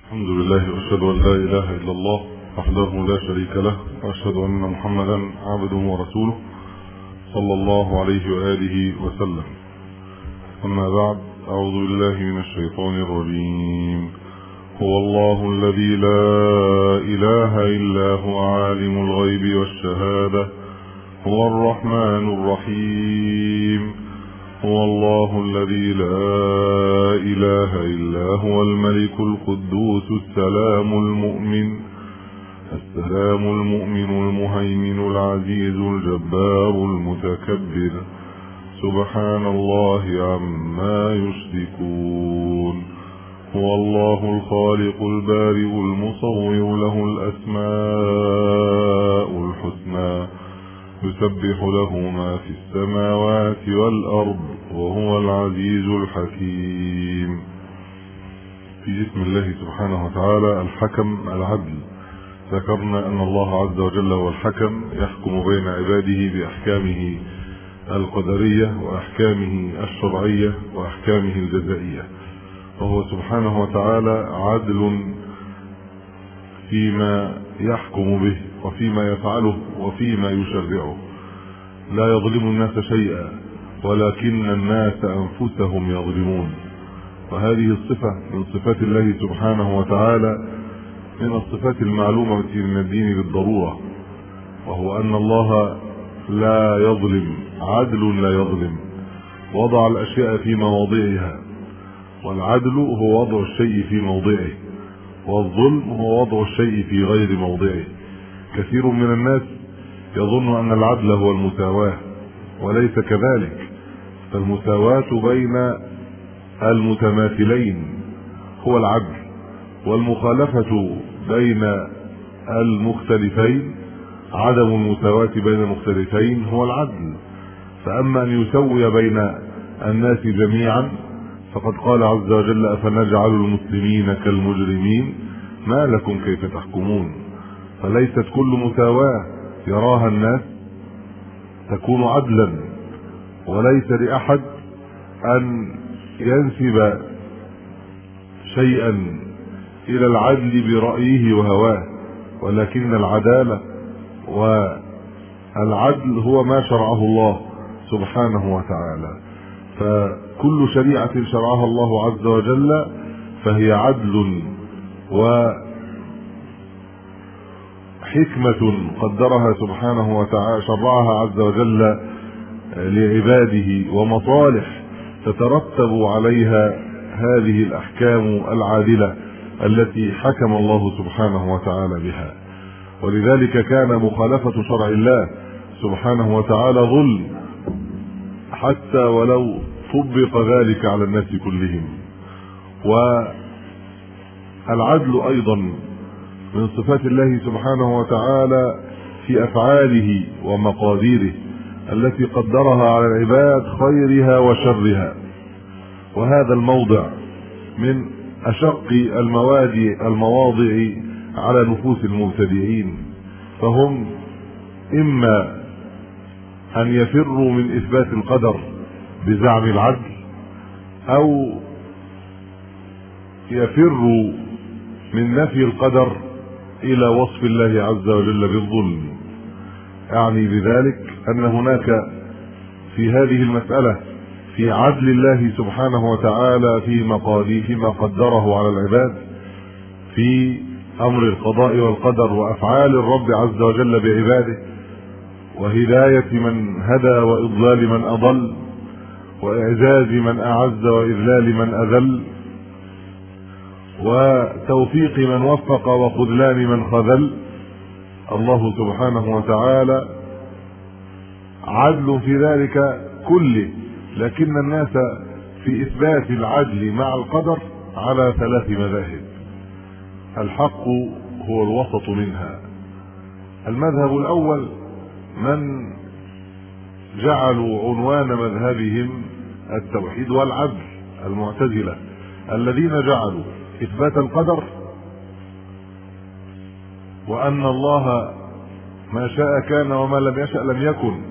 الحمد لله واشهد ان لا اله الا الله وحده لا شريك له واشهد ان محمدا عبده ورسوله صلى الله عليه واله وسلم اما بعد اعوذ بالله من الشيطان الرجيم هو الله الذي لا اله الا هو عالم الغيب والشهاده هو الرحمن الرحيم هو الله الذي لا اله الا هو الملك القدوس السلام المؤمن السلام المؤمن المهيمن العزيز الجبار المتكبر سبحان الله عما يشركون هو الله الخالق البارئ المصور له الاسماء الحسنى يسبح له ما في السماوات والارض وهو العزيز الحكيم في اسم الله سبحانه وتعالى الحكم العدل ذكرنا ان الله عز وجل هو الحكم يحكم بين عباده باحكامه القدريه واحكامه الشرعيه واحكامه الجزائيه وهو سبحانه وتعالى عدل فيما يحكم به وفيما يفعله وفيما يشرعه لا يظلم الناس شيئا ولكن الناس انفسهم يظلمون وهذه الصفه من صفات الله سبحانه وتعالى من الصفات المعلومه من الدين بالضروره وهو ان الله لا يظلم عدل لا يظلم وضع الاشياء في مواضعها والعدل هو وضع الشيء في موضعه والظلم هو وضع الشيء في غير موضعه كثير من الناس يظن ان العدل هو المساواه وليس كذلك فالمساواه بين المتماثلين هو العدل والمخالفه بين المختلفين عدم المساواه بين المختلفين هو العدل فاما ان يسوي بين الناس جميعا فقد قال عز وجل افنجعل المسلمين كالمجرمين ما لكم كيف تحكمون فليست كل مساواه يراها الناس تكون عدلا وليس لاحد ان ينسب شيئا الى العدل برايه وهواه ولكن العداله والعدل هو ما شرعه الله سبحانه وتعالى فكل شريعه شرعها الله عز وجل فهي عدل وحكمه قدرها سبحانه وتعالى شرعها عز وجل لعباده ومصالح تترتب عليها هذه الاحكام العادله التي حكم الله سبحانه وتعالى بها ولذلك كان مخالفه شرع الله سبحانه وتعالى ظلم حتى ولو طبق ذلك على الناس كلهم والعدل ايضا من صفات الله سبحانه وتعالى في افعاله ومقاديره التي قدرها على العباد خيرها وشرها وهذا الموضع من اشق المواد المواضع على نفوس المبتدئين فهم اما ان يفروا من اثبات القدر بزعم العدل او يفروا من نفي القدر الى وصف الله عز وجل بالظلم يعني بذلك ان هناك في هذه المساله في عدل الله سبحانه وتعالى في مقادير فيما قدره على العباد في امر القضاء والقدر وافعال الرب عز وجل بعباده وهدايه من هدى واضلال من اضل واعزاز من اعز واذلال من اذل وتوفيق من وفق وخذلان من خذل الله سبحانه وتعالى عدل في ذلك كله لكن الناس في اثبات العدل مع القدر على ثلاث مذاهب الحق هو الوسط منها المذهب الاول من جعلوا عنوان مذهبهم التوحيد والعدل المعتزله الذين جعلوا اثبات القدر وان الله ما شاء كان وما لم يشا لم يكن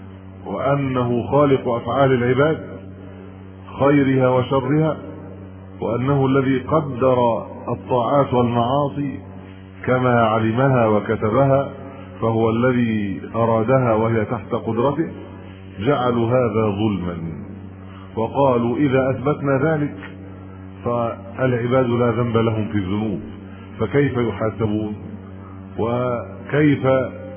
وانه خالق افعال العباد خيرها وشرها وانه الذي قدر الطاعات والمعاصي كما علمها وكتبها فهو الذي ارادها وهي تحت قدرته جعلوا هذا ظلما وقالوا اذا اثبتنا ذلك فالعباد لا ذنب لهم في الذنوب فكيف يحاسبون وكيف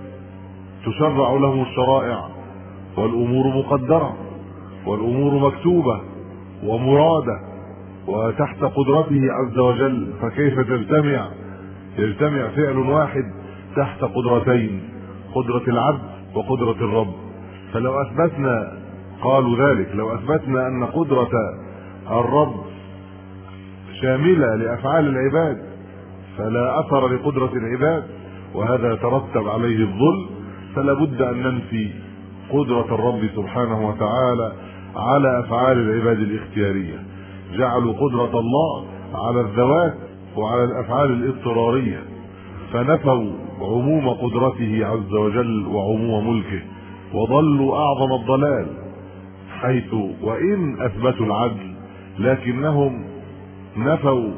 تشرع لهم الشرائع والامور مقدره والامور مكتوبه ومراده وتحت قدرته عز وجل فكيف تجتمع يجتمع فعل واحد تحت قدرتين قدرة العبد وقدرة الرب فلو اثبتنا قالوا ذلك لو اثبتنا ان قدرة الرب شاملة لافعال العباد فلا اثر لقدرة العباد وهذا ترتب عليه الظلم فلا بد ان ننفي قدرة الرب سبحانه وتعالى على افعال العباد الاختيارية جعلوا قدرة الله على الذوات وعلى الافعال الاضطرارية فنفوا عموم قدرته عز وجل وعموم ملكه وضلوا اعظم الضلال حيث وان اثبتوا العدل لكنهم نفوا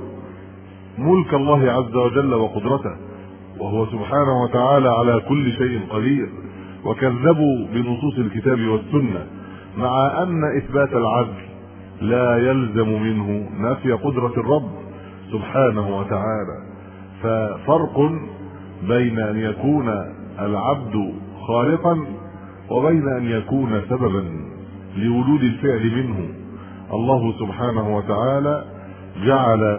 ملك الله عز وجل وقدرته وهو سبحانه وتعالى على كل شيء قدير وكذبوا بنصوص الكتاب والسنه مع ان اثبات العدل لا يلزم منه نفي قدره الرب سبحانه وتعالى ففرق بين ان يكون العبد خالقا وبين ان يكون سببا لولود الفعل منه الله سبحانه وتعالى جعل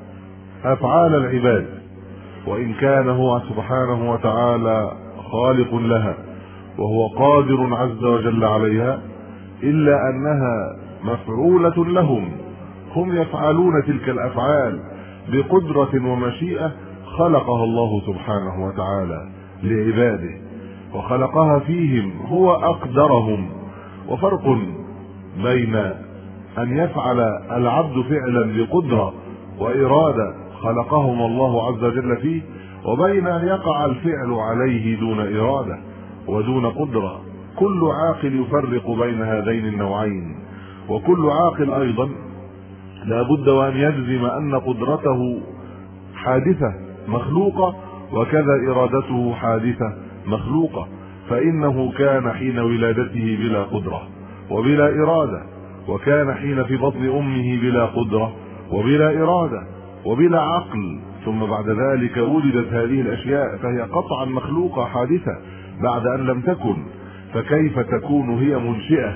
افعال العباد وان كان هو سبحانه وتعالى خالق لها وهو قادر عز وجل عليها الا انها مفعوله لهم هم يفعلون تلك الافعال بقدره ومشيئه خلقها الله سبحانه وتعالى لعباده وخلقها فيهم هو اقدرهم وفرق بين ان يفعل العبد فعلا بقدره واراده خلقهم الله عز وجل فيه وبين ان يقع الفعل عليه دون اراده ودون قدره كل عاقل يفرق بين هذين النوعين وكل عاقل ايضا لا بد وان يجزم ان قدرته حادثه مخلوقه وكذا ارادته حادثه مخلوقه فانه كان حين ولادته بلا قدره وبلا اراده وكان حين في بطن امه بلا قدره وبلا اراده وبلا عقل ثم بعد ذلك ولدت هذه الاشياء فهي قطعا مخلوقه حادثه بعد ان لم تكن فكيف تكون هي منشئه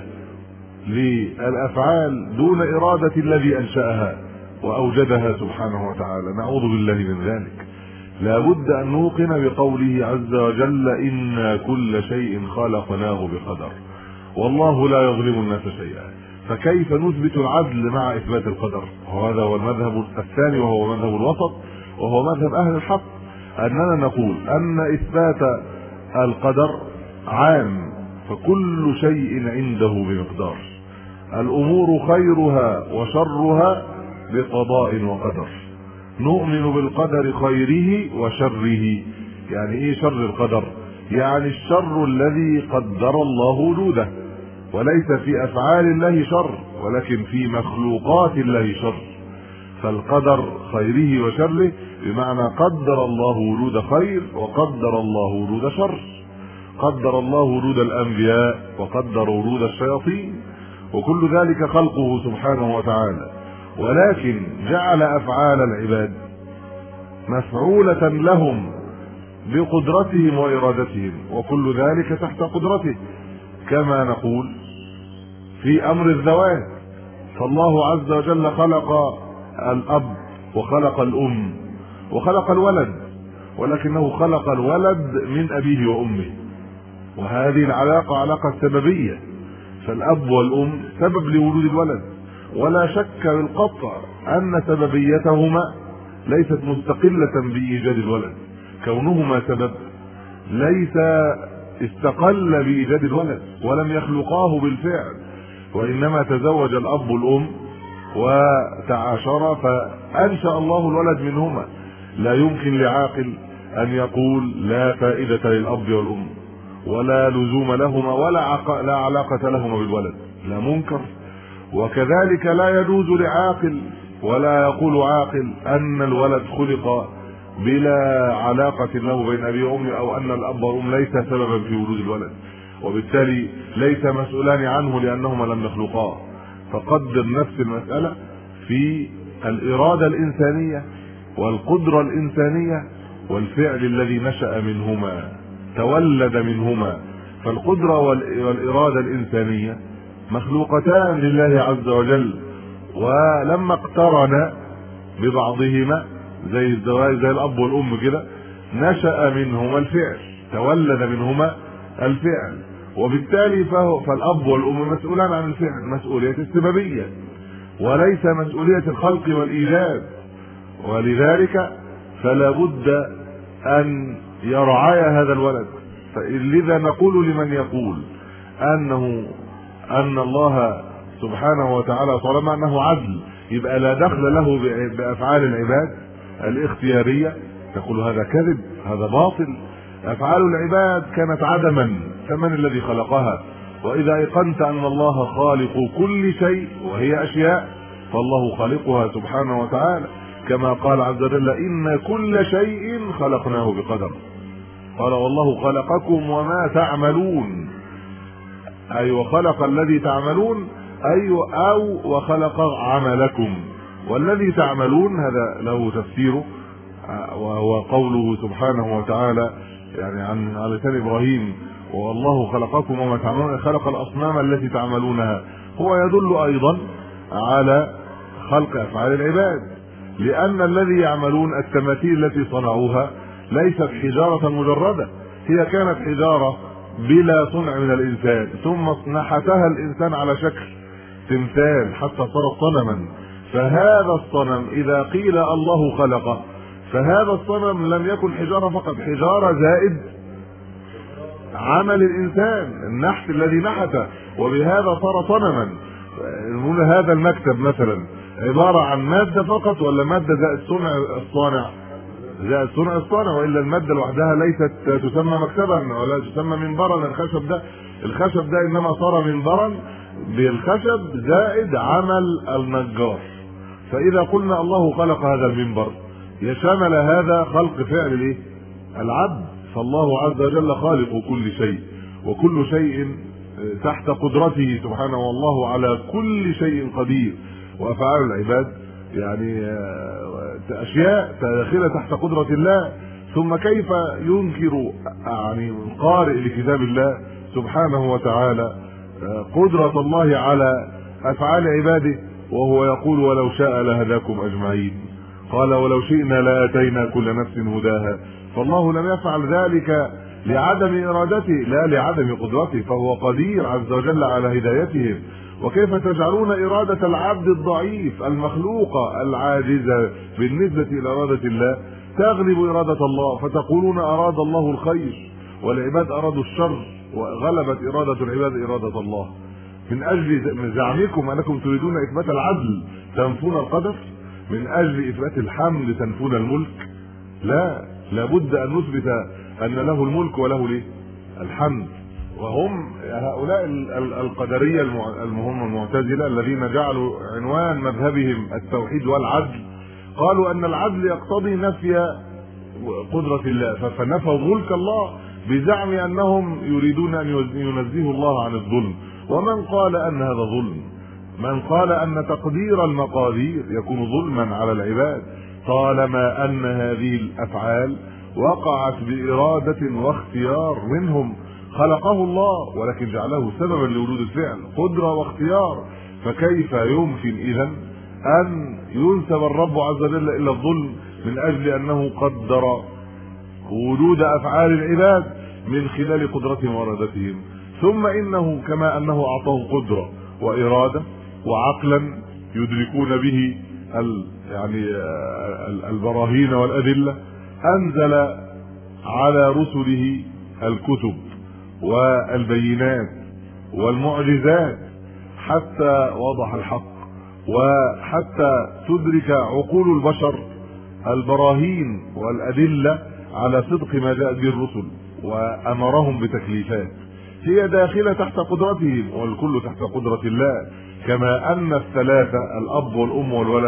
للافعال دون اراده الذي انشاها واوجدها سبحانه وتعالى نعوذ بالله من ذلك لا بد ان نوقن بقوله عز وجل انا كل شيء خلقناه بقدر والله لا يظلم الناس شيئا فكيف نثبت العدل مع اثبات القدر وهذا هو المذهب الثاني وهو مذهب الوسط وهو مذهب اهل الحق اننا نقول ان اثبات القدر عام فكل شيء عنده بمقدار الامور خيرها وشرها بقضاء وقدر نؤمن بالقدر خيره وشره يعني ايه شر القدر يعني الشر الذي قدر الله وجوده وليس في افعال الله شر ولكن في مخلوقات الله شر فالقدر خيره وشره بمعنى قدر الله ورود خير وقدر الله ورود شر قدر الله ورود الانبياء وقدر ورود الشياطين وكل ذلك خلقه سبحانه وتعالى ولكن جعل افعال العباد مفعوله لهم بقدرتهم وارادتهم وكل ذلك تحت قدرته كما نقول في امر الزواج فالله عز وجل خلق الاب وخلق الام وخلق الولد ولكنه خلق الولد من ابيه وامه وهذه العلاقه علاقه سببيه فالاب والام سبب لولود الولد ولا شك بالقطع ان سببيتهما ليست مستقله بايجاد الولد كونهما سبب ليس استقل بايجاد الولد ولم يخلقاه بالفعل وانما تزوج الاب والام وتعاشرا فانشا الله الولد منهما لا يمكن لعاقل ان يقول لا فائده للاب والام ولا لزوم لهما ولا عق... لا علاقه لهما بالولد لا منكر وكذلك لا يجوز لعاقل ولا يقول عاقل ان الولد خلق بلا علاقة له بين ابي وامه او ان الاب والام ليس سببا في وجود الولد وبالتالي ليس مسؤولان عنه لانهما لم يخلقاه فقدر نفس المسألة في الإرادة الإنسانية والقدرة الإنسانية والفعل الذي نشأ منهما تولد منهما فالقدرة والإرادة الإنسانية مخلوقتان لله عز وجل ولما اقترن ببعضهما زي الزواج زي الأب والأم كده نشأ منهما الفعل تولد منهما الفعل وبالتالي فهو فالاب والام مسؤولان عن الفعل مسؤوليه السببيه وليس مسؤوليه الخلق والايجاد ولذلك فلا بد ان يرعاي هذا الولد لذا نقول لمن يقول انه ان الله سبحانه وتعالى طالما انه عدل يبقى لا دخل له بافعال العباد الاختياريه تقول هذا كذب هذا باطل افعال العباد كانت عدما فمن الذي خلقها واذا ايقنت ان الله خالق كل شيء وهي اشياء فالله خالقها سبحانه وتعالى كما قال عز وجل ان كل شيء خلقناه بقدر قال والله خلقكم وما تعملون اي وخلق الذي تعملون اي او وخلق عملكم والذي تعملون هذا له تفسيره وهو قوله سبحانه وتعالى يعني عن على لسان ابراهيم والله خلقكم وما تعملون خلق الاصنام التي تعملونها هو يدل ايضا على خلق افعال العباد لان الذي يعملون التماثيل التي صنعوها ليست حجاره مجرده هي كانت حجاره بلا صنع من الانسان ثم نحتها الانسان على شكل تمثال حتى صارت صنما فهذا الصنم اذا قيل الله خلقه فهذا الصنم لم يكن حجارة فقط حجارة زائد عمل الانسان النحت الذي نحته وبهذا صار صنما نقول هذا المكتب مثلا عبارة عن مادة فقط ولا مادة زائد صنع الصانع زائد صنع الصانع والا المادة لوحدها ليست تسمى مكتبا ولا تسمى منبرا الخشب ده الخشب ده انما صار منبرا بالخشب زائد عمل النجار فاذا قلنا الله خلق هذا المنبر يشمل هذا خلق فعل الايه العبد فالله عز وجل خالق كل شيء وكل شيء آه، تحت قدرته سبحانه والله على كل شيء قدير وافعال العباد يعني آه، اشياء داخله تحت قدره الله ثم كيف ينكر يعني القارئ لكتاب الله سبحانه وتعالى آه، قدره الله على افعال عباده وهو يقول ولو شاء لهداكم اجمعين قال ولو شئنا لاتينا كل نفس هداها فالله لم يفعل ذلك لعدم ارادته لا لعدم قدرته فهو قدير عز وجل على هدايتهم وكيف تجعلون اراده العبد الضعيف المخلوقه العاجزه بالنسبه الى اراده الله تغلب اراده الله فتقولون اراد الله الخير والعباد ارادوا الشر وغلبت اراده العباد اراده الله من اجل زعمكم انكم تريدون اثبات العدل تنفون القدر من اجل اثبات الحمد تنفون الملك لا لابد ان نثبت ان له الملك وله ليه الحمد وهم هؤلاء القدريه المهم المعتزله الذين جعلوا عنوان مذهبهم التوحيد والعدل قالوا ان العدل يقتضي نفي قدره الله فنفوا ملك الله بزعم انهم يريدون ان ينزهوا الله عن الظلم ومن قال ان هذا ظلم من قال ان تقدير المقادير يكون ظلما على العباد طالما ان هذه الافعال وقعت باراده واختيار منهم خلقه الله ولكن جعله سببا لورود الفعل قدره واختيار فكيف يمكن اذا ان ينسب الرب عز وجل الى الظلم من اجل انه قدر وجود افعال العباد من خلال قدرتهم وارادتهم ثم انه كما انه اعطاه قدره واراده وعقلا يدركون به ال يعني البراهين والادله انزل على رسله الكتب والبينات والمعجزات حتى وضح الحق وحتى تدرك عقول البشر البراهين والادله على صدق ما جاء به الرسل وامرهم بتكليفات هي داخله تحت قدرتهم والكل تحت قدره الله كما ان الثلاثه الاب والام والولد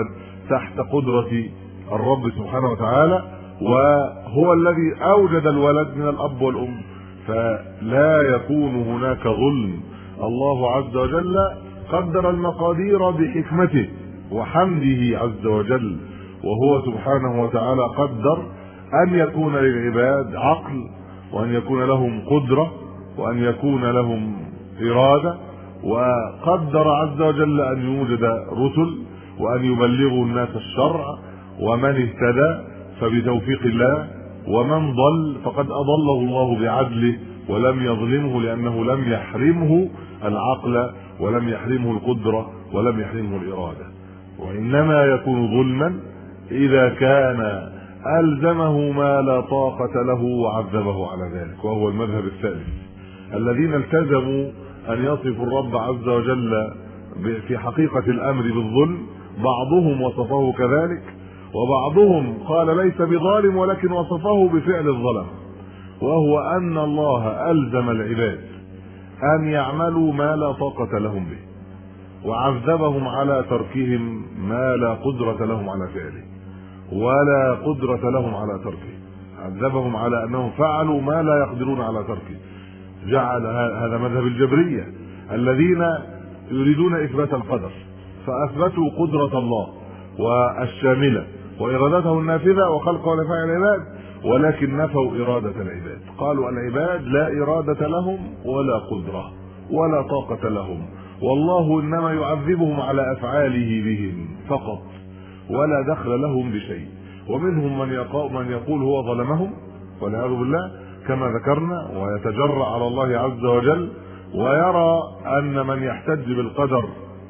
تحت قدرة الرب سبحانه وتعالى وهو الذي اوجد الولد من الاب والام فلا يكون هناك ظلم الله عز وجل قدر المقادير بحكمته وحمده عز وجل وهو سبحانه وتعالى قدر ان يكون للعباد عقل وان يكون لهم قدره وان يكون لهم اراده وقدر عز وجل ان يوجد رسل وان يبلغوا الناس الشرع ومن اهتدى فبتوفيق الله ومن ضل فقد اضله الله بعدله ولم يظلمه لانه لم يحرمه العقل ولم يحرمه القدره ولم يحرمه الاراده وانما يكون ظلما اذا كان الزمه ما لا طاقه له وعذبه على ذلك وهو المذهب الثالث الذين التزموا ان يصفوا الرب عز وجل في حقيقه الامر بالظلم بعضهم وصفه كذلك وبعضهم قال ليس بظالم ولكن وصفه بفعل الظلم وهو ان الله الزم العباد ان يعملوا ما لا طاقه لهم به وعذبهم على تركهم ما لا قدره لهم على فعله ولا قدره لهم على تركه عذبهم على انهم فعلوا ما لا يقدرون على تركه جعل هذا مذهب الجبريه الذين يريدون اثبات القدر فاثبتوا قدره الله والشامله وارادته النافذه وخلقه ولفعل العباد ولكن نفوا اراده العباد قالوا العباد لا اراده لهم ولا قدره ولا طاقه لهم والله انما يعذبهم على افعاله بهم فقط ولا دخل لهم بشيء ومنهم من يقول من يقول هو ظلمهم والعياذ بالله كما ذكرنا ويتجرأ على الله عز وجل ويرى ان من يحتج بالقدر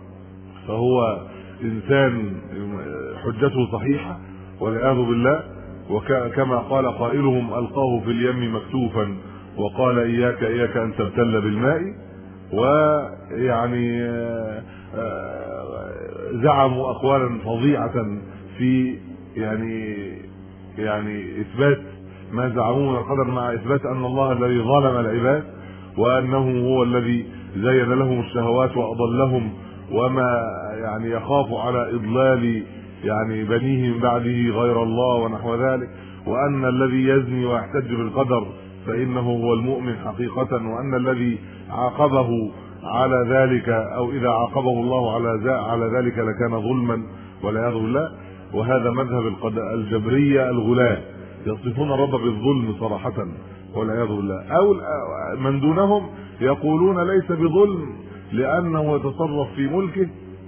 فهو انسان حجته صحيحه والعياذ بالله وكما قال قائلهم القاه في اليم مكتوفا وقال اياك اياك ان تبتل بالماء ويعني آه، آه، زعموا اقوالا فظيعه في يعني يعني اثبات ما زعموه من القدر مع اثبات ان الله الذي ظلم العباد وانه هو الذي زين لهم الشهوات واضلهم وما يعني يخاف على اضلال يعني بنيه من بعده غير الله ونحو ذلك وان الذي يزني ويحتج بالقدر فانه هو المؤمن حقيقه وان الذي عاقبه على ذلك او اذا عاقبه الله على على ذلك لكان ظلما والعياذ بالله وهذا مذهب الجبريه الغلاة يصفون الرب بالظلم صراحه والعياذ بالله او من دونهم يقولون ليس بظلم لانه يتصرف في ملكه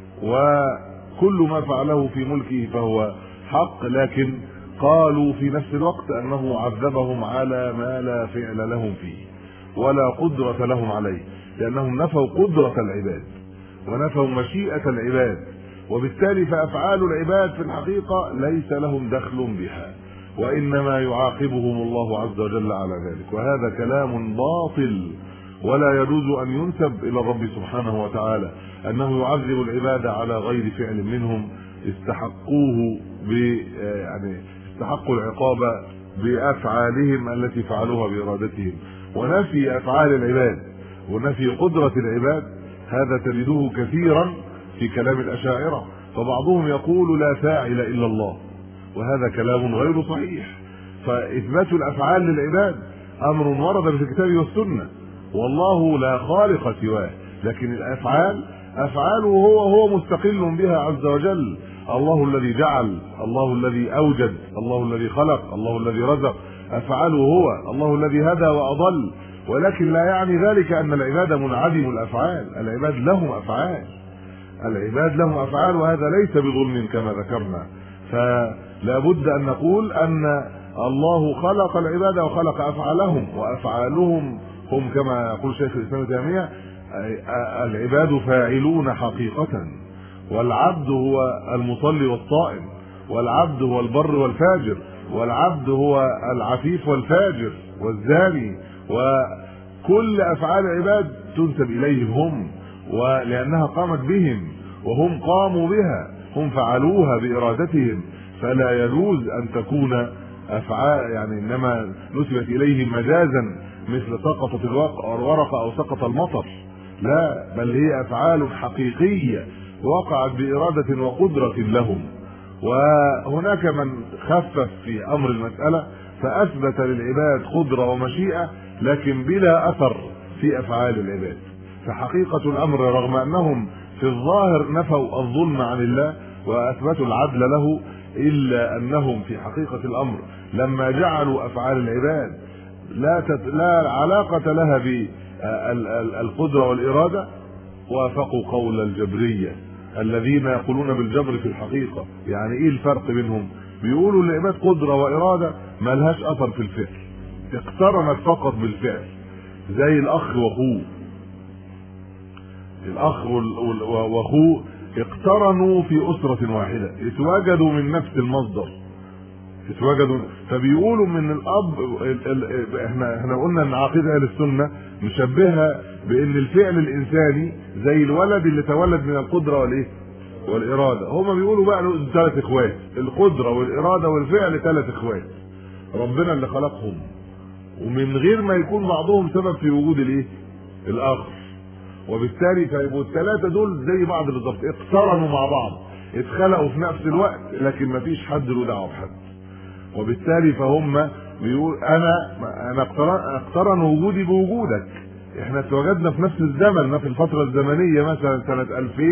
وكل ما فعله في ملكه فهو حق لكن قالوا في نفس الوقت انه عذبهم على ما لا فعل لهم فيه ولا قدرة لهم عليه لانهم نفوا قدرة العباد ونفوا مشيئة العباد وبالتالي فافعال العباد في الحقيقة ليس لهم دخل بها وانما يعاقبهم الله عز وجل على ذلك وهذا كلام باطل ولا يجوز ان ينسب الى الرب سبحانه وتعالى انه يعذب العباد على غير فعل منهم استحقوه ب يعني استحقوا العقاب بافعالهم التي فعلوها بارادتهم ونفي افعال العباد ونفي قدره العباد هذا تجده كثيرا في كلام الاشاعره فبعضهم يقول لا فاعل الا الله وهذا كلام غير صحيح فاثبات الافعال للعباد امر ورد في الكتاب والسنه والله لا خالق سواه لكن الافعال افعاله هو هو مستقل بها عز وجل الله الذي جعل الله الذي اوجد الله الذي خلق الله الذي رزق افعاله هو الله الذي هدى واضل ولكن لا يعني ذلك ان العباد منعدم الافعال العباد لهم افعال العباد لهم افعال وهذا ليس بظلم كما ذكرنا فلا بد ان نقول ان الله خلق العباد وخلق افعالهم وافعالهم هم كما يقول شيخ الاسلام تيميه العباد فاعلون حقيقه والعبد هو المصلي والصائم والعبد هو البر والفاجر والعبد هو العفيف والفاجر والزاني وكل افعال العباد تنسب اليهم هم ولانها قامت بهم وهم قاموا بها هم فعلوها بارادتهم فلا يجوز ان تكون افعال يعني انما نسبت اليهم مجازا مثل سقطت الورقه او سقط المطر لا بل هي افعال حقيقيه وقعت باراده وقدره لهم وهناك من خفف في امر المساله فاثبت للعباد قدره ومشيئه لكن بلا اثر في افعال العباد فحقيقه الامر رغم انهم في الظاهر نفوا الظلم عن الله واثبتوا العدل له الا انهم في حقيقه الامر لما جعلوا افعال العباد لا تت... لا علاقه لها بالقدره والاراده وافقوا قول الجبريه الذين يقولون بالجبر في الحقيقه يعني ايه الفرق بينهم بيقولوا العباد قدره واراده ما لهاش اثر في الفعل اقترنت فقط بالفعل زي الاخ واخوه الاخ واخوه اقترنوا في اسره واحده اتوجدوا من نفس المصدر اتوجدوا فبيقولوا من الاب احنا احنا قلنا ان عقيده اهل السنه نشبهها بان الفعل الانساني زي الولد اللي تولد من القدره والايه والاراده هما بيقولوا بقى له ثلاث اخوات القدره والاراده والفعل ثلاث اخوات ربنا اللي خلقهم ومن غير ما يكون بعضهم سبب في وجود الايه الاخر وبالتالي فيبقوا الثلاثه دول زي بعض بالظبط اقترنوا مع بعض اتخلقوا في نفس الوقت لكن ما فيش حد له دعوه بحد وبالتالي فهم بيقول انا انا اقترن وجودي بوجودك احنا اتوجدنا في نفس الزمن ما في الفتره الزمنيه مثلا سنه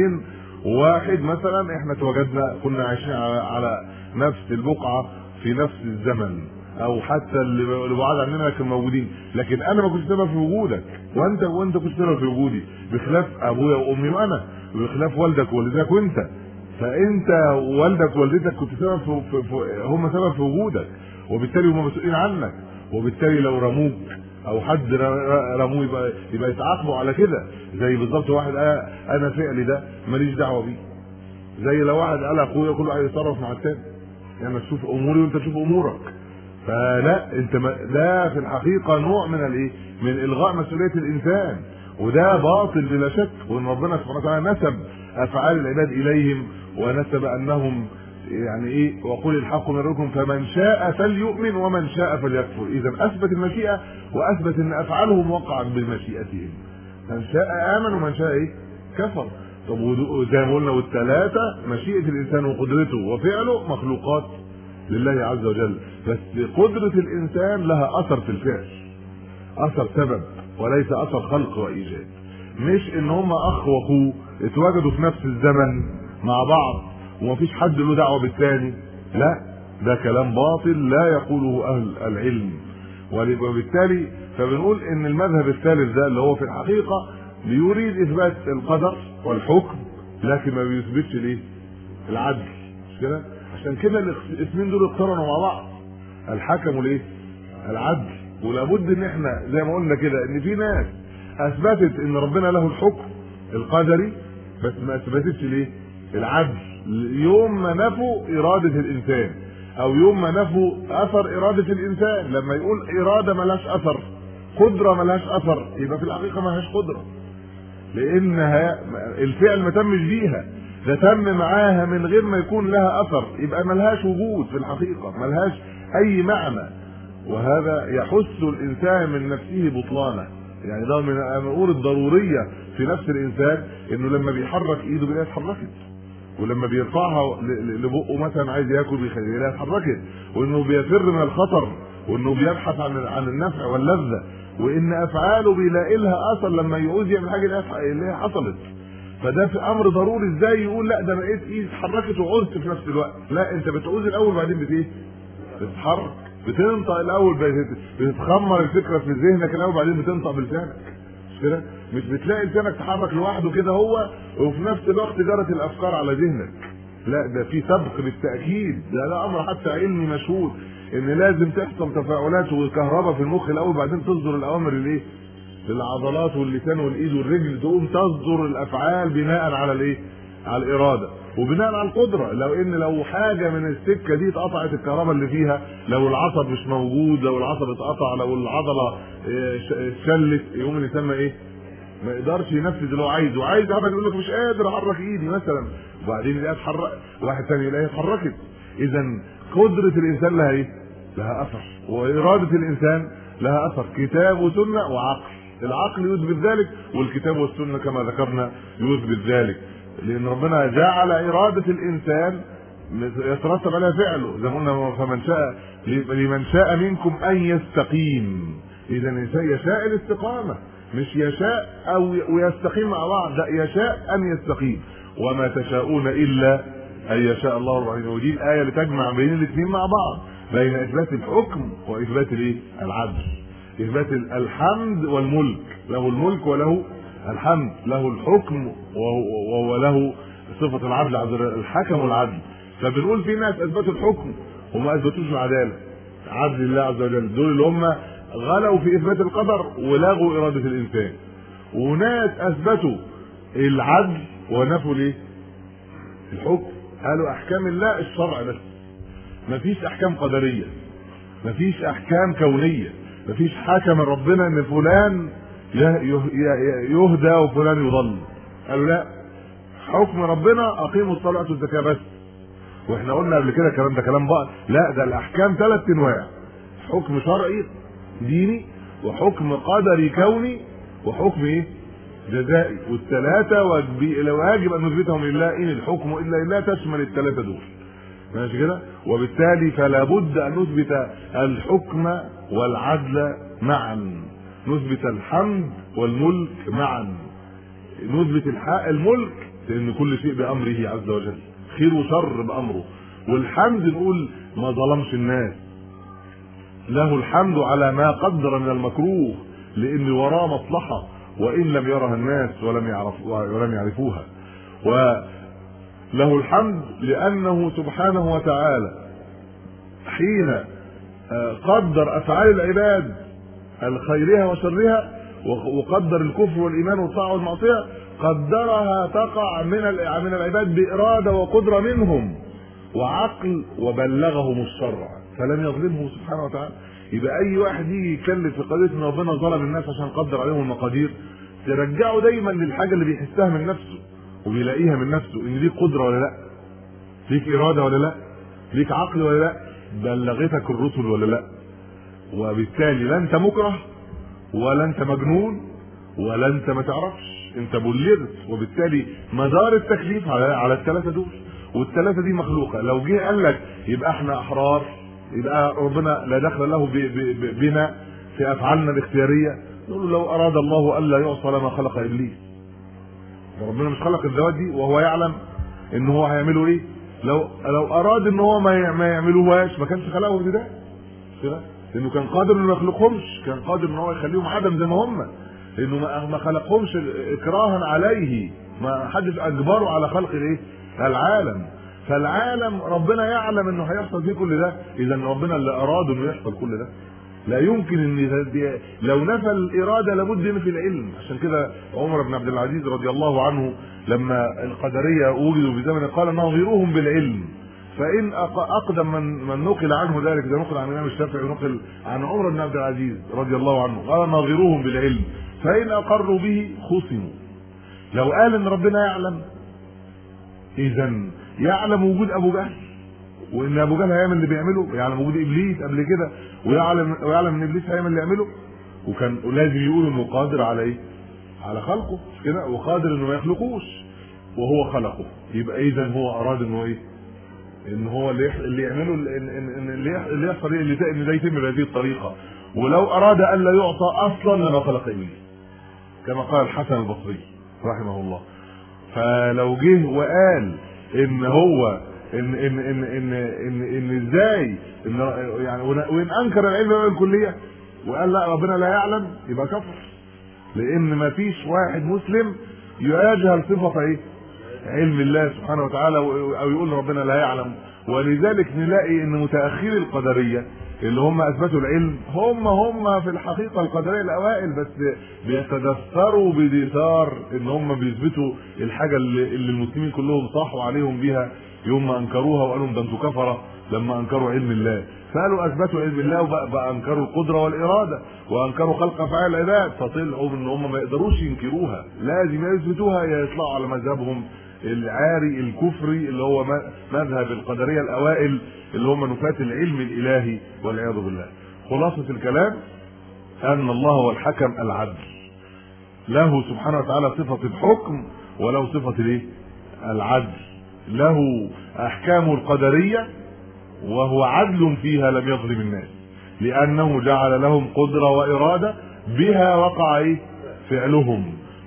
2001 مثلا احنا اتوجدنا كنا عايشين على نفس البقعه في نفس الزمن او حتى اللي بعاد عننا كانوا موجودين لكن انا ما كنتش سبب في وجودك وانت وانت كنت سبب في وجودي بخلاف ابويا وامي وانا وبخلاف والدك ووالدتك وانت فانت ووالدك ووالدتك كنت سبب في, في, في هم سبب في وجودك وبالتالي هم مسؤولين عنك وبالتالي لو رموك او حد رموه يبقى يبقى يتعاقبوا على كده زي بالظبط واحد قال انا فعلي ده ماليش دعوه بيه زي لو واحد قال اخويا كل واحد يتصرف مع الثاني يعني تشوف اموري وانت تشوف امورك فلا انت ده في الحقيقه نوع من الايه من الغاء مسؤوليه الانسان وده باطل بلا شك وان ربنا سبحانه وتعالى نسب افعال العباد اليهم ونسب انهم يعني ايه وقل الحق من ربكم فمن شاء فليؤمن ومن شاء فليكفر اذا اثبت المشيئه واثبت ان افعالهم وقعت بمشيئتهم من شاء امن ومن شاء ايه كفر طب زي ما قلنا والثلاثه مشيئه الانسان وقدرته وفعله مخلوقات لله عز وجل بس قدره الانسان لها اثر في الفعل اثر سبب وليس اثر خلق وايجاد مش ان هم اخ واخوه اتوجدوا في نفس الزمن مع بعض ومفيش حد له دعوه بالثاني لا ده كلام باطل لا يقوله اهل العلم وبالتالي فبنقول ان المذهب الثالث ده اللي هو في الحقيقه بيريد اثبات القدر والحكم لكن ما بيثبتش الايه العدل مش كده عشان كده الاسمين دول اقترنوا مع بعض الحكم والايه العدل ولابد ان احنا زي ما قلنا كده ان في ناس اثبتت ان ربنا له الحكم القدري بس ما اثبتتش ليه العدل يوم ما نفوا اراده الانسان او يوم ما نفوا اثر اراده الانسان لما يقول اراده ملهاش اثر قدره ملهاش اثر يبقى في الحقيقه ملهاش قدره لانها الفعل ما تمش بيها ده تم معاها من غير ما يكون لها اثر يبقى ملهاش وجود في الحقيقه ملهاش اي معنى وهذا يحس الانسان من نفسه بطلانه يعني ده من الامور الضروريه في نفس الانسان انه لما بيحرك ايده بيلاقيها اتحركت ولما بيرفعها لبقه مثلا عايز ياكل بيلاقيها اتحركت وانه بيفر من الخطر وانه بيبحث عن عن النفع واللذه وان افعاله بيلاقي لها اثر لما يعوز يعمل حاجه اللي هي حصلت فده في امر ضروري ازاي يقول لا ده بقيت ايد اتحركت وعوزت في نفس الوقت لا انت بتعوز الاول بعدين بت ايه بتتحرك بتنطق الاول بتتخمر الفكره في ذهنك الاول بعدين بتنطق بلسانك مش كده مش بتلاقي لسانك تحرك لوحده كده هو وفي نفس الوقت جرت الافكار على ذهنك لا ده في سبق بالتاكيد ده ده امر حتى علمي مشهور ان لازم تحصل تفاعلات وكهرباء في المخ الاول بعدين تصدر الاوامر الايه للعضلات واللسان والايد والرجل تقوم تصدر الافعال بناء على الايه على الاراده وبناء على القدره لو ان لو حاجه من السكه دي اتقطعت الكهرباء اللي فيها لو العصب مش موجود لو العصب اتقطع لو العضله اتشلت يقوم الانسان ايه ما يقدرش ينفذ اللي هو عايزه عايز واحد يقول لك مش قادر احرك ايدي مثلا وبعدين يلاقيها اتحرك واحد ثاني يلاقيها اتحركت اذا قدره الانسان لها ايه لها اثر واراده الانسان لها اثر كتاب وسنه وعقل العقل يثبت ذلك والكتاب والسنه كما ذكرنا يثبت ذلك لان ربنا جعل اراده الانسان يترتب عليها فعله زي ما قلنا فمن شاء لمن شاء منكم ان يستقيم اذا يشاء الاستقامه مش يشاء او ويستقيم مع بعض لا يشاء ان يستقيم وما تشاءون الا ان يشاء الله رب العالمين ودي الايه اللي تجمع بين الاثنين مع بعض بين اثبات الحكم واثبات الايه العدل اثبات الحمد والملك له الملك وله الحمد له الحكم وله صفه العدل عز وجل الحكم والعدل فبنقول في ناس اثبتوا الحكم وما اثبتوش العداله عدل الله عز وجل دول اللي هم غلوا في اثبات القدر ولغوا اراده الانسان وناس اثبتوا العدل ونفوا الايه الحكم قالوا احكام الله الشرع بس مفيش احكام قدريه مفيش احكام كونيه مفيش حكم ربنا ان فلان يهدى وفلان يضل قالوا لا حكم ربنا اقيموا الصلاه والزكاه بس واحنا قلنا قبل كده الكلام ده كلام بقى لا ده الاحكام ثلاث انواع حكم شرعي ديني وحكم قدري كوني وحكم ايه جزائي والثلاثه واجب ان نثبتهم لله ان الحكم الا لله تشمل الثلاثه دول ماشي كده وبالتالي فلا بد ان نثبت الحكم والعدل معا نثبت الحمد والملك معا نثبت الحق الملك لان كل شيء بامره عز وجل خير وشر بامره والحمد نقول ما ظلمش الناس له الحمد على ما قدر من المكروه لان وراه مصلحه وان لم يرها الناس ولم يعرفوا ولم يعرفوها وله الحمد لانه سبحانه وتعالى حين آه، قدر افعال العباد الخيرها وشرها وقدر الكفر والايمان والطاعه والمعصيه قدرها تقع من من العباد باراده وقدره منهم وعقل وبلغهم الشرع فلم يظلمهم سبحانه وتعالى يبقى اي واحد يجي يتكلم في قضيه ان ربنا ظلم الناس عشان قدر عليهم المقادير ترجعه دايما للحاجه اللي بيحسها من نفسه وبيلاقيها من نفسه ان ليك قدره ولا لا ليك اراده ولا لا ليك عقل ولا لا بلغتك الرسل ولا لا وبالتالي لا انت مكره ولا انت مجنون ولا انت ما تعرفش انت بلغت وبالتالي مدار التكليف على على الثلاثه دول والثلاثه دي مخلوقه لو جه قال لك يبقى احنا احرار يبقى ربنا لا دخل له بنا في افعالنا الاختياريه نقول لو اراد الله الا يعصى لما خلق ابليس ربنا مش خلق الذوات دي وهو يعلم ان هو هيعمله ايه لو لو اراد ان هو ما ما يعملوهاش ما كانش خلقهم ابتداء كده لانه كان قادر انه ما يخلقهمش كان قادر ان هو يخليهم عدم زي ما هم لانه ما خلقهمش اكراها عليه ما حدش اجبره على خلق الايه العالم فالعالم ربنا يعلم انه هيحصل فيه كل ده اذا ربنا اللي اراد انه يحصل كل ده لا يمكن ان لو نفى الاراده لابد ينفي العلم عشان كده عمر بن عبد العزيز رضي الله عنه لما القدريه وجدوا في زمن قال ناظروهم بالعلم فان اقدم من من نقل عنه ذلك ده نقل عن الامام الشافعي ونقل عن عمر بن عبد العزيز رضي الله عنه قال ناظروهم بالعلم فان اقروا به خصموا لو قال ان ربنا يعلم اذا يعلم وجود ابو جهل وان ابو جهل هيعمل اللي بيعمله يعلم وجود ابليس قبل كده ويعلم ويعلم ان ابليس هيعمل اللي يعمله وكان لازم يقول انه قادر على ايه؟ على خلقه مش كده وقادر انه ما يخلقوش وهو خلقه يبقى اذا هو اراد انه ايه؟ ان هو اللي اللي يعمله ان ان اللي يحصل ايه اللي ان ده يتم بهذه الطريقه ولو اراد الا يعطى اصلا لما خلق ابليس كما قال الحسن البصري رحمه الله فلو جه وقال ان هو ان ان ان ان ان, إن ازاي إن يعني وان انكر العلم الكليه وقال لا ربنا لا يعلم يبقى كفر لان ما فيش واحد مسلم يجهل صفه ايه علم الله سبحانه وتعالى او يقول ربنا لا يعلم ولذلك نلاقي ان متاخري القدريه اللي هم اثبتوا العلم هم هم في الحقيقه القدريه الاوائل بس بيتدثروا بدثار ان هم بيثبتوا الحاجه اللي, اللي المسلمين كلهم صاحوا عليهم بيها يوم ما انكروها وقالوا ده انتوا كفره لما انكروا علم الله فقالوا اثبتوا علم الله وبقى انكروا القدره والاراده وانكروا خلق افعال العباد فطلعوا ان هم ما يقدروش ينكروها لازم يثبتوها يا يطلعوا على مذهبهم العاري الكفري اللي هو مذهب القدريه الاوائل اللي هم نفاة العلم الالهي والعياذ بالله خلاصه الكلام ان الله هو الحكم العدل له سبحانه وتعالى صفه الحكم وله صفه الايه العدل له احكامه القدريه وهو عدل فيها لم يظلم الناس لانه جعل لهم قدره واراده بها وقع ايه فعلهم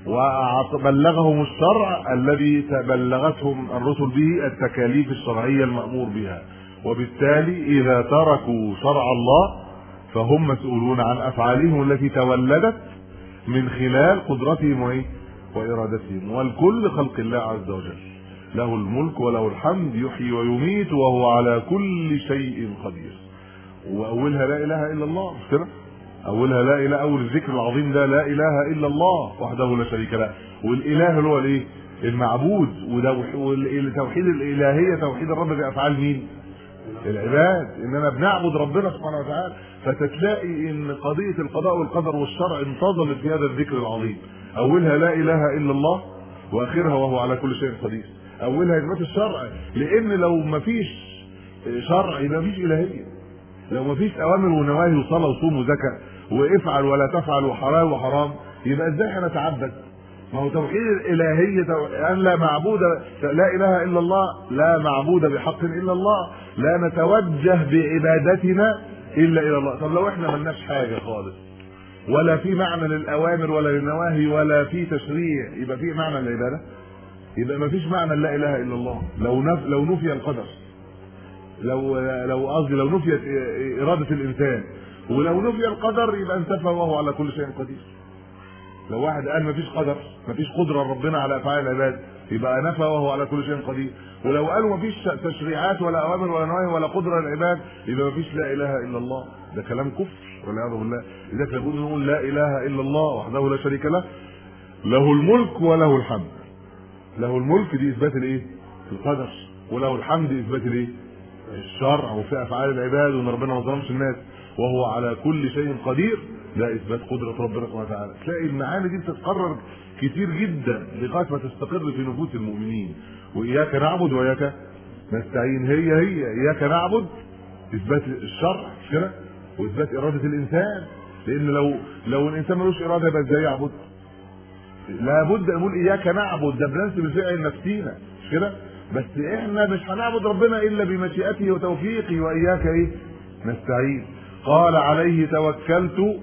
وبلغهم الشرع الذي تبلغتهم الرسل به التكاليف الشرعيه المامور بها وبالتالي اذا تركوا شرع الله فهم مسؤولون عن افعالهم التي تولدت من خلال قدرتهم وايه وارادتهم والكل خلق الله عز وجل له الملك وله الحمد يحيي ويميت وهو على كل شيء قدير واولها لا اله الا الله مش كده اولها لا اله اول الذكر العظيم ده لا اله الا الله وحده لا شريك له والاله اللي هو الايه المعبود وتوحيد الالهيه توحيد الرب بافعال مين العباد اننا بنعبد ربنا سبحانه وتعالى فتتلاقي ان قضيه القضاء والقدر والشرع انتظمت في هذا الذكر العظيم اولها لا اله الا الله واخرها وهو على كل شيء قدير اولها اثبات الشرع لان لو ما فيش شرع يبقى مفيش الهيه لو ما فيش اوامر ونواهي وصلاه وصوم وزكاه وافعل ولا تفعل وحلال وحرام يبقى ازاي هنتعبد ما هو توحيد الالهيه ان لا معبود لا اله الا الله لا معبود بحق الا الله لا نتوجه بعبادتنا الا الى الله طب لو احنا ملناش حاجه خالص ولا في معنى للاوامر ولا للنواهي ولا في تشريع يبقى في معنى للعباده يبقى ما فيش معنى لا اله الا الله لو نف... لو نفي القدر لو لو قصدي لو نفيت اراده الانسان ولو نفي القدر يبقى انتفى وهو على كل شيء قدير لو واحد قال مفيش قدر مفيش قدره ربنا على افعال العباد يبقى نفى وهو على كل شيء قدير ولو قالوا مفيش تشريعات ولا اوامر ولا نواهي ولا قدره للعباد يبقى مفيش لا اله الا الله ده كلام كفر والعياذ بالله لذلك نقول نقول لا اله الا الله وحده لا شريك له له الملك وله الحمد له الملك دي اثبات الايه القدر وله الحمد اثبات الايه الشرع وفي افعال العباد وان ربنا ما ظلمش الناس وهو على كل شيء قدير ده اثبات قدره ربنا سبحانه وتعالى تلاقي المعاني دي بتتكرر كتير جدا لغايه ما تستقر في نفوس المؤمنين واياك نعبد واياك نستعين هي هي اياك نعبد اثبات الشرع مش كده واثبات اراده الانسان لان لو لو الانسان ملوش اراده يبقى ازاي يعبد لابد نقول اياك نعبد ده بننسب الفعل لنفسينا مش كده بس احنا مش هنعبد ربنا الا بمشيئته وتوفيقه واياك ايه نستعين قال عليه توكلت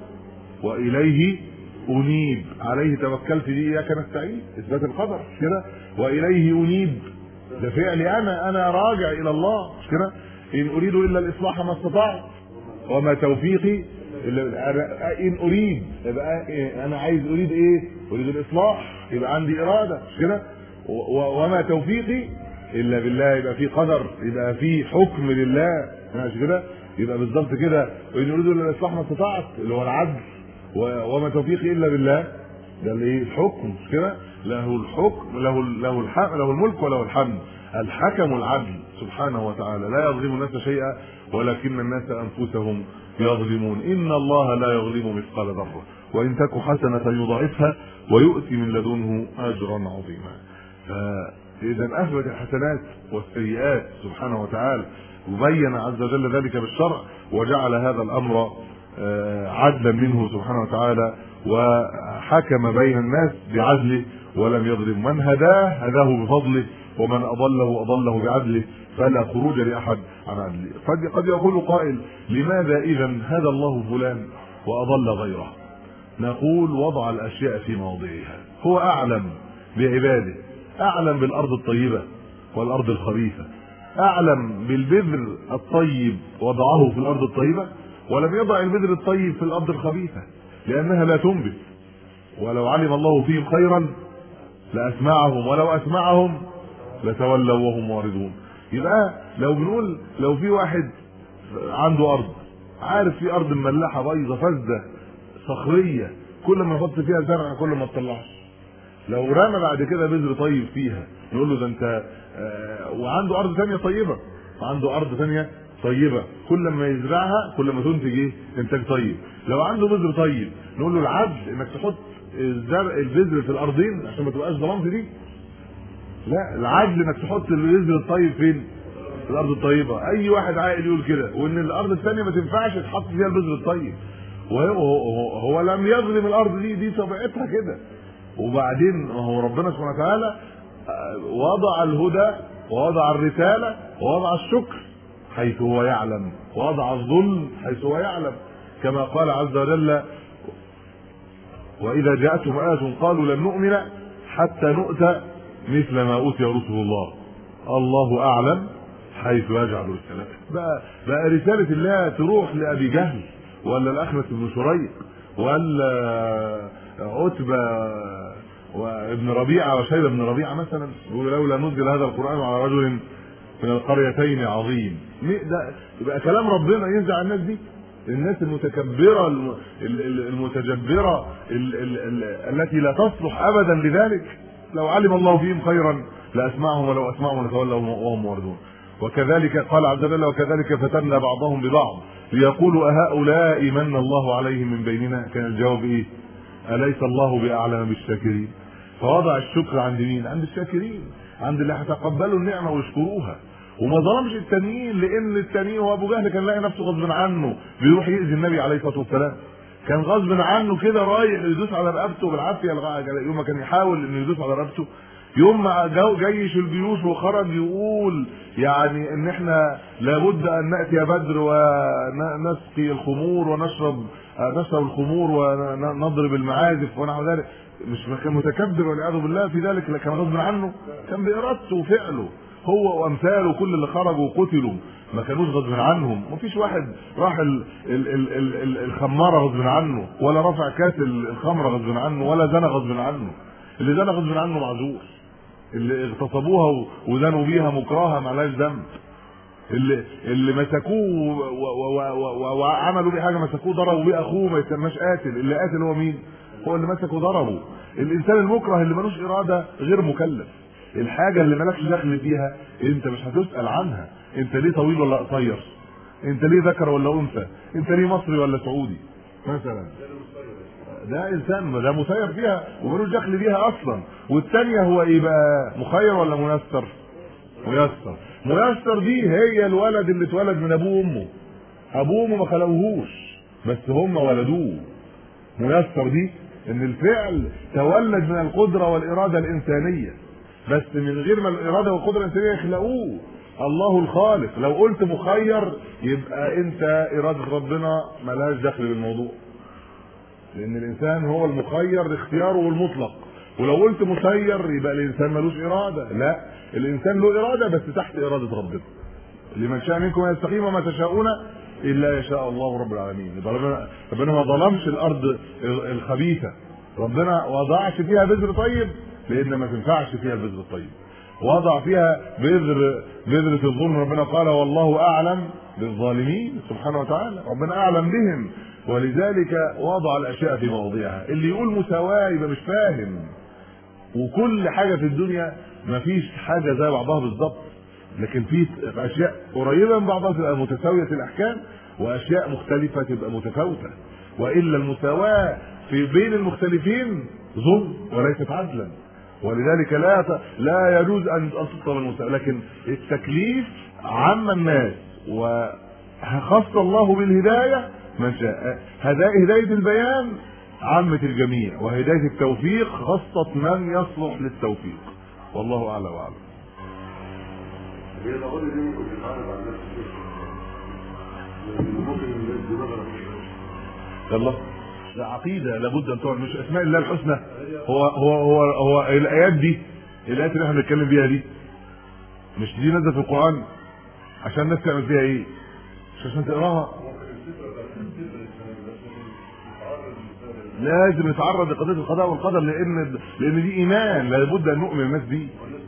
واليه انيب عليه توكلت دي اياك نستعين اثبات القدر كده واليه انيب ده فعلي انا انا راجع الى الله مش كده ان اريد الا الاصلاح ما استطعت وما توفيقي الا ان اريد يبقى انا عايز اريد ايه اريد الاصلاح يبقى عندي اراده مش كده وما توفيقي الا بالله يبقى في قدر يبقى في حكم لله مش كده يبقى بالظبط كده وان اريد الا الاصلاح ما استطعت اللي هو العدل وما توفيقي الا بالله ده الايه الحكم مش كده له الحكم له له الحق له الملك وله الحمد الحكم العدل سبحانه وتعالى لا يظلم الناس شيئا ولكن الناس انفسهم يظلمون ان الله لا يظلم مثقال ذره وان تك حسنه يضاعفها ويؤتي من لدنه اجرا عظيما فاذا اثبت الحسنات والسيئات سبحانه وتعالى وبين عز وجل ذلك بالشرع وجعل هذا الامر عدلا منه سبحانه وتعالى وحكم بين الناس بعدله ولم يظلم من هداه هداه بفضله ومن اضله اضله بعدله فلا خروج لاحد عن عدله قد قد يقول قائل لماذا اذا هدى الله فلان واضل غيره نقول وضع الاشياء في مواضعها هو اعلم بعباده اعلم بالارض الطيبه والارض الخبيثه اعلم بالبذر الطيب وضعه في الارض الطيبه ولم يضع البذر الطيب في الارض الخبيثه لانها لا تنبت ولو علم الله فيهم خيرا لاسمعهم ولو اسمعهم لتولوا وهم معرضون يبقى لو بنقول لو في واحد عنده ارض عارف في ارض مملحه بايظه فاسده صخريه كل ما يحط فيها زرع كل ما تطلعش لو رمى بعد كده بذر طيب فيها نقول له ده انت آه وعنده ارض ثانيه طيبه عنده ارض ثانيه طيبه كل ما يزرعها كل ما تنتج ايه انتاج طيب لو عنده بذر طيب نقول له العدل انك تحط الزرع البذر في الارضين عشان ما تبقاش ظلمت دي لا العدل انك تحط البذر الطيب فين في الارض الطيبه اي واحد عاقل يقول كده وان الارض الثانيه ما تنفعش تحط فيها البذر الطيب وهو هو, هو لم يظلم الارض دي دي طبيعتها كده وبعدين هو ربنا سبحانه وتعالى وضع الهدى ووضع الرسالة ووضع الشكر حيث هو يعلم ووضع الظلم حيث هو يعلم كما قال عز وجل وإذا جاءتهم آية قالوا لن نؤمن حتى نؤتى مثل ما أوتي رسل الله الله أعلم حيث يجعل رسالته بقى, بقى رسالة الله تروح لأبي جهل ولا الأخنس بن شريق ولا عتبة وابن ربيعة وشيبة بن ربيعة مثلا يقول لولا نزل هذا القرآن على رجل من القريتين عظيم ده يبقى كلام ربنا ينزع الناس دي الناس المتكبرة المتجبرة التي لا تصلح أبدا لذلك لو علم الله فيهم خيرا لأسمعهم ولو أسمعهم لتولوا وهم موردون وكذلك قال عز وجل وكذلك فتنا بعضهم ببعض ليقولوا أهؤلاء من الله عليهم من بيننا كان الجواب إيه أليس الله بأعلم بالشاكرين فوضع الشكر عند مين عند الشاكرين عند اللي هتقبلوا النعمة ويشكروها وما ظلمش التانيين لان التانيين هو ابو جهل كان لاقي نفسه غصب عنه بيروح يأذي النبي عليه الصلاه والسلام كان غصب عنه كده رايح يدوس على رقبته بالعافيه يوم ما كان يحاول انه يدوس على رقبته يوم ما جيش الجيوش وخرج يقول يعني ان احنا لابد ان ناتي بدر ونسقي الخمور ونشرب نشرب الخمور ونضرب المعازف ونحو ذلك مش كان متكبر والعياذ بالله في ذلك لكن غصب عنه كان بارادته وفعله هو وامثاله كل اللي خرجوا وقتلوا ما كانوش غصب عنهم مفيش واحد راح ال ال ال ال ال الخماره غصب عنه ولا رفع كاس الخمره غصب عنه ولا زنى غصب عنه اللي زنى غصب عنه معذور اللي اغتصبوها وزنوا بيها مكرهه معلاش ذنب اللي اللي مسكوه وعملوا بيه حاجه مسكوه ضربوا بيه اخوه ما يسماش قاتل اللي قاتل هو مين هو اللي مسكه ضربه الانسان المكره اللي ملوش اراده غير مكلف الحاجه اللي مالكش دخل فيها انت مش هتسال عنها انت ليه طويل ولا قصير انت ليه ذكر ولا انثى انت ليه مصري ولا سعودي مثلا ده انسان ده مسير فيها وملوش دخل فيها اصلا والثانيه هو ايه بقى مخير ولا ميسر ميسر ميسر دي هي الولد اللي اتولد من ابوه وامه ابوه وامه ما خلقوهوش بس هم ولدوه ميسر دي ان الفعل تولد من القدره والاراده الانسانيه بس من غير ما الاراده والقدره الانسانيه يخلقوه الله الخالق لو قلت مخير يبقى انت اراده ربنا ملهاش دخل بالموضوع لان الانسان هو المخير اختياره المطلق ولو قلت مسير يبقى الانسان ملوش اراده لا الانسان له اراده بس تحت اراده ربنا لمن شاء منكم ان يستقيم وما تشاءون الا يشاء الله رب العالمين ربنا ربنا ما ظلمش الارض الخبيثه ربنا وضعش فيها بذر طيب لان ما تنفعش فيها البذر الطيب وضع فيها بذر بذرة الظلم ربنا قال والله اعلم بالظالمين سبحانه وتعالى ربنا اعلم بهم ولذلك وضع الاشياء في مواضعها اللي يقول مساواه يبقى مش فاهم وكل حاجه في الدنيا ما فيش حاجه زي بعضها بالظبط لكن في اشياء قريبه من بعضها تبقى متساويه الاحكام واشياء مختلفه تبقى متفاوته والا المساواه في بين المختلفين ظلم وليست عدلا ولذلك لا لا يجوز ان تطلب المساواه لكن التكليف عم الناس وخص الله بالهدايه من شاء هدايه البيان عامة الجميع وهداية التوفيق خاصة من يصلح للتوفيق والله أعلى وأعلم يلا ده عقيدة لابد أن تعلم مش أسماء الله الحسنى هو هو هو هو الآيات دي الآيات اللي احنا بنتكلم بيها دي مش دي نزلت في القرآن عشان الناس تعمل فيها إيه؟ مش عشان تقراها لازم نتعرض لقضيه القضاء والقدر لان لان دي ايمان لابد ان نؤمن الناس دي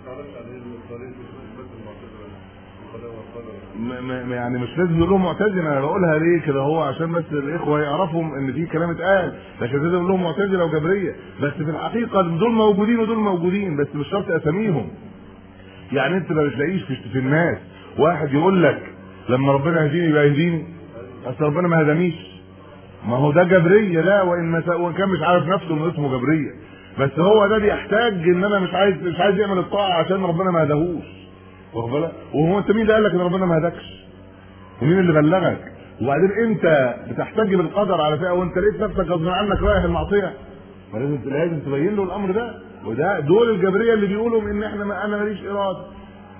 يعني مش لازم نقول لهم معتزله انا بقولها ليه كده هو عشان بس الاخوه يعرفوا ان في كلام اتقال لكن لازم نقول لهم معتزله وجبريه بس في الحقيقه دول موجودين ودول موجودين بس مش شرط اساميهم يعني انت ما بتلاقيش في الناس واحد يقول لك لما ربنا يهديني يبقى يهديني اصل ربنا ما هدانيش ما هو ده جبريه لا وان وان كان مش عارف نفسه انه اسمه جبريه بس هو ده بيحتاج ان انا مش عايز مش عايز يعمل الطاعه عشان ربنا ما هداهوش واخد بالك وهو انت مين اللي قال لك ان ربنا ما هداكش ومين اللي بلغك وبعدين انت بتحتج بالقدر على فئه وانت لقيت نفسك غصب عنك رايح المعصيه فلازم لازم تبين له الامر ده وده دول الجبريه اللي بيقولوا ان احنا ما انا ماليش اراده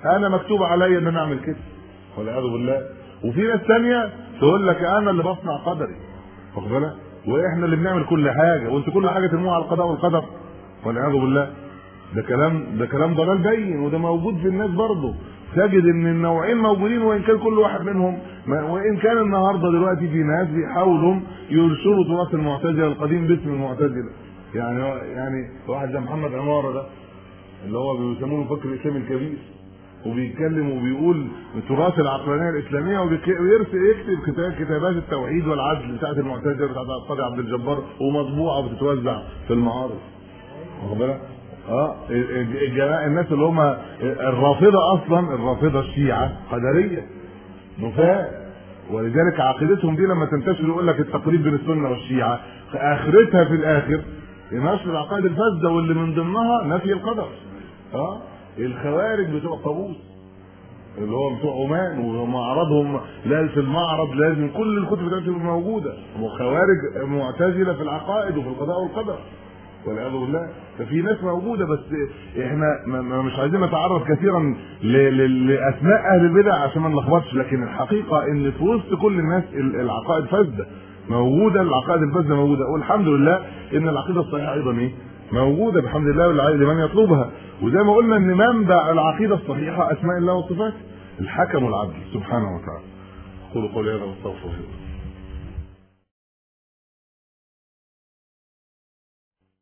انا مكتوب عليا ان انا اعمل كده والعياذ بالله وفي ناس ثانيه تقول لك انا اللي بصنع قدري واخد بالك واحنا اللي بنعمل كل حاجه وانت كل حاجه ترموها على القضاء والقدر والعياذ بالله ده كلام ده كلام ضلال بين وده موجود في الناس برضه تجد ان النوعين موجودين وان كان كل واحد منهم وان كان النهارده دلوقتي في ناس بيحاولوا ينشروا تراث المعتزله القديم باسم المعتزله يعني يعني واحد زي محمد عماره ده اللي هو بيسموه الفكر الاسلامي الكبير وبيتكلم وبيقول تراث العقلانيه الاسلاميه ويرسل يكتب كتاب كتابات التوحيد والعدل بتاعت المعتزله بتاعت القاضي عبد الجبار ومطبوعه وبتتوزع في المعارض واخد بالك؟ اه الجماعه الناس اللي هم الرافضه اصلا الرافضه الشيعه قدريه نفاة ولذلك عقيدتهم دي لما تنتشر يقول لك التقريب بين السنه والشيعه اخرتها في الاخر نشر العقائد الفاسده واللي من ضمنها نفي القدر اه الخوارج بتوع طابوس اللي هو بتوع عمان ومعرضهم لا في المعرض لازم كل الكتب بتاعتهم موجوده وخوارج معتزله في العقائد وفي القضاء والقدر والعياذ بالله ففي ناس موجوده بس احنا مش عايزين نتعرض كثيرا لاسماء اهل البدع عشان ما نلخبطش لكن الحقيقه ان في وسط كل الناس العقائد فاسده موجوده العقائد الفاسده موجوده والحمد لله ان العقيده الصحيحه ايضا ايه موجوده بحمد الله لمن يطلبها وزي ما قلنا ان منبع العقيده الصحيحه اسماء الله وصفاته الحكم والعدل سبحانه وتعالى قولوا قولي هذا واستغفر الله